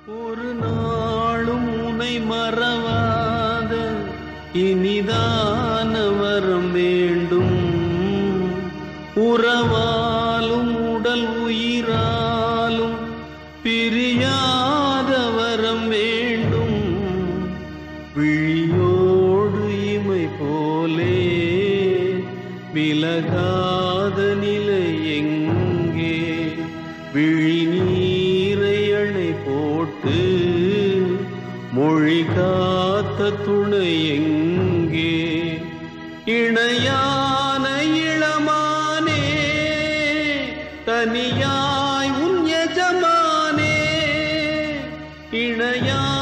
ஒரு நாளும் உனை மறவாத இனிதான வரம் வேண்டும் உறவாலும் உடல் உயிராலும் பிரியாத வரம் வேண்டும் விழியோடு இமை போலே விலகாத நிலை எங்கே விழி நீரை அணை போட்டு மொழி காத்த துணை எங்கே இணையான இளமானே தனியாய் உன் எஜமானே இணையான